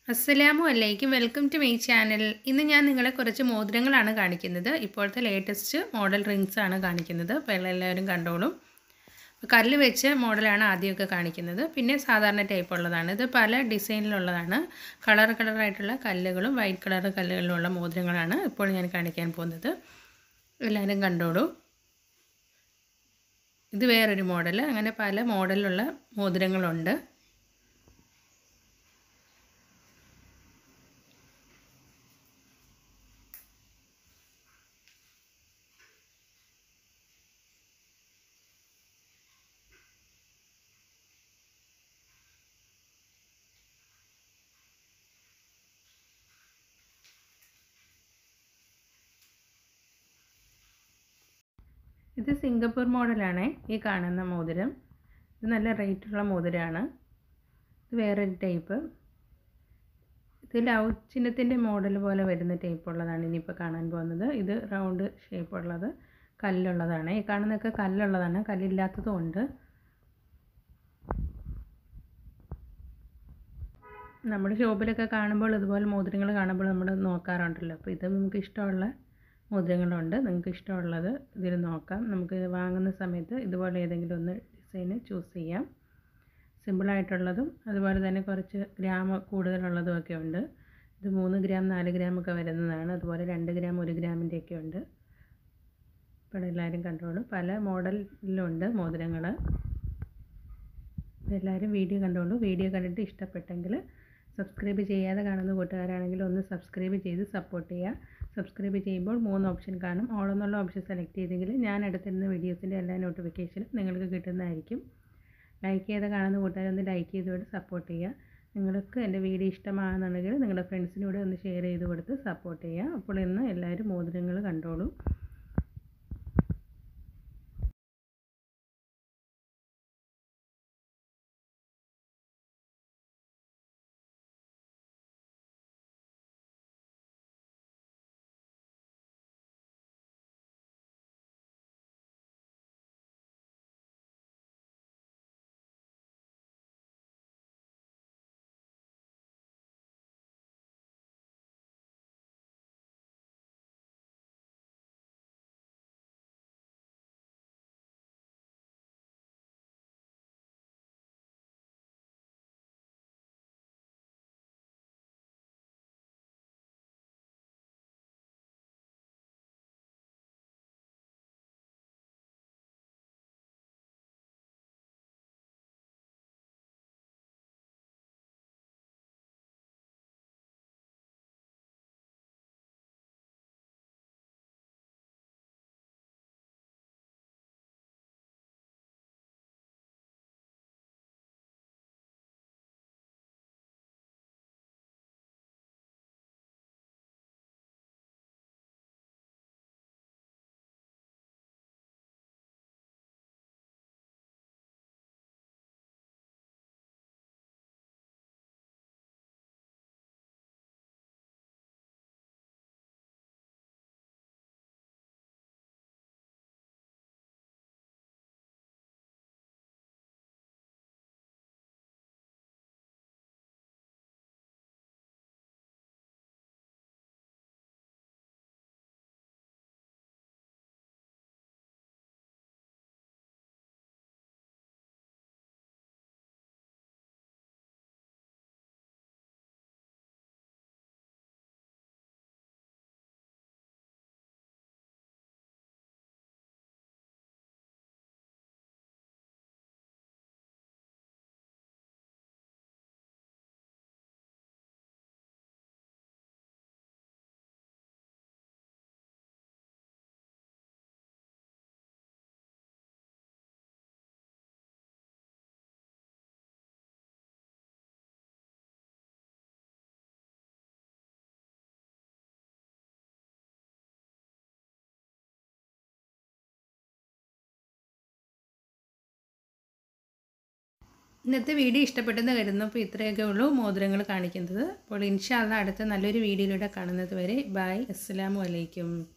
അസ്സലാമു അലൈക്കും welcome to my channel ഇന്ന് ഞാൻ നിങ്ങളെ കുറച്ച് മോതിരങ്ങളാണ് കാണിക്കുന്നത് ഇപ്പോഴത്തെ ലേറ്റസ്റ്റ് മോഡൽ റിങ്സ് ആണ് കാണിക്കുന്നത് അപ്പോൾ എല്ലാവരും കണ്ടോളും കല്ല് വെച്ച് മോഡലാണ് ആദ്യമൊക്കെ കാണിക്കുന്നത് പിന്നെ സാധാരണ ടൈപ്പ് ഉള്ളതാണ് ഇത് പല ഡിസൈനിലുള്ളതാണ് കളർ കളറായിട്ടുള്ള കല്ലുകളും വൈറ്റ് കളർ കല്ലുകളിലുള്ള മോതിരങ്ങളാണ് ഇപ്പോൾ ഞാൻ കാണിക്കാൻ പോകുന്നത് എല്ലാവരും കണ്ടോളൂ ഇത് വേറൊരു മോഡൽ അങ്ങനെ പല മോഡലിലുള്ള മോതിരങ്ങളുണ്ട് ഇത് സിംഗപ്പൂർ മോഡലാണ് ഈ കാണുന്ന മോതിരം ഇത് നല്ല റേറ്റുള്ള മോതിരമാണ് ഇത് വേറൊരു ടൈപ്പ് ഇത് ലവ് ചിഹ്നത്തിൻ്റെ മോഡൽ പോലെ വരുന്ന ടൈപ്പ് ഉള്ളതാണ് ഇനിയിപ്പോൾ കാണാൻ പോകുന്നത് ഇത് റൗണ്ട് ഷേപ്പ് ഉള്ളത് കല്ലുള്ളതാണ് ഈ കാണുന്നതൊക്കെ കല്ലുള്ളതാണ് കല്ലില്ലാത്തതും ഉണ്ട് നമ്മുടെ ഷോപ്പിലൊക്കെ കാണുമ്പോൾ ഇതുപോലെ മോതിരങ്ങൾ കാണുമ്പോൾ നമ്മൾ നോക്കാറുണ്ടല്ലോ അപ്പോൾ ഇത് നമുക്ക് ഇഷ്ടമുള്ള മോതിരങ്ങളുണ്ട് നിങ്ങൾക്ക് ഇഷ്ടമുള്ളത് ഇതിൽ നോക്കാം നമുക്ക് വാങ്ങുന്ന സമയത്ത് ഇതുപോലെ ഏതെങ്കിലും ഒന്ന് ഡിസൈന് ചൂസ് ചെയ്യാം സിമ്പിളായിട്ടുള്ളതും അതുപോലെ തന്നെ കുറച്ച് ഗ്രാം കൂടുതലുള്ളതും ഒക്കെ ഉണ്ട് ഇത് മൂന്ന് ഗ്രാം നാല് ഗ്രാം ഒക്കെ വരുന്നതാണ് അതുപോലെ രണ്ട് ഗ്രാം ഒരു ഗ്രാമിൻ്റെ ഒക്കെ ഉണ്ട് ഇപ്പോൾ എല്ലാവരും കണ്ടോളൂ പല മോഡലിലുണ്ട് മോതിരങ്ങൾ എല്ലാവരും വീഡിയോ കണ്ടോളൂ വീഡിയോ കണ്ടിട്ട് ഇഷ്ടപ്പെട്ടെങ്കിൽ സബ്സ്ക്രൈബ് ചെയ്യാതെ കാണുന്ന കൂട്ടുകാരാണെങ്കിൽ ഒന്ന് സബ്സ്ക്രൈബ് ചെയ്ത് സപ്പോർട്ട് ചെയ്യുക സബ്സ്ക്രൈബ് ചെയ്യുമ്പോൾ മൂന്ന് ഓപ്ഷൻ കാണും ഓൾ എന്നുള്ള ഓപ്ഷൻ സെലക്ട് ചെയ്തെങ്കിൽ ഞാൻ എടുത്തിരുന്ന വീഡിയോസിൻ്റെ എല്ലാ നോട്ടിഫിക്കേഷനും നിങ്ങൾക്ക് കിട്ടുന്നതായിരിക്കും ലൈക്ക് ചെയ്ത് കാണുന്ന കൂട്ടുകാരൊന്ന് ലൈക്ക് ചെയ്തുകൊണ്ട് സപ്പോർട്ട് ചെയ്യുക നിങ്ങൾക്ക് എൻ്റെ വീഡിയോ ഇഷ്ടമാണെന്നുണ്ടെങ്കിൽ നിങ്ങളുടെ ഫ്രണ്ട്സിനൂടെ ഒന്ന് ഷെയർ ചെയ്ത് കൊടുത്ത് സപ്പോർട്ട് ചെയ്യുക അപ്പോൾ ഇന്ന് എല്ലാവരും മോതിരങ്ങൾ കണ്ടോളൂ ഇന്നത്തെ വീഡിയോ ഇഷ്ടപ്പെട്ടെന്ന് കരുതുന്നു അപ്പോൾ ഇത്രയൊക്കെ ഉള്ളൂ മോതിരങ്ങൾ കാണിക്കുന്നത് അപ്പോൾ ഇൻഷാല്ല അടുത്ത നല്ലൊരു വീഡിയോയിലൂടെ കാണുന്നത് വരെ ബായ് അസ്സാം വലൈക്കും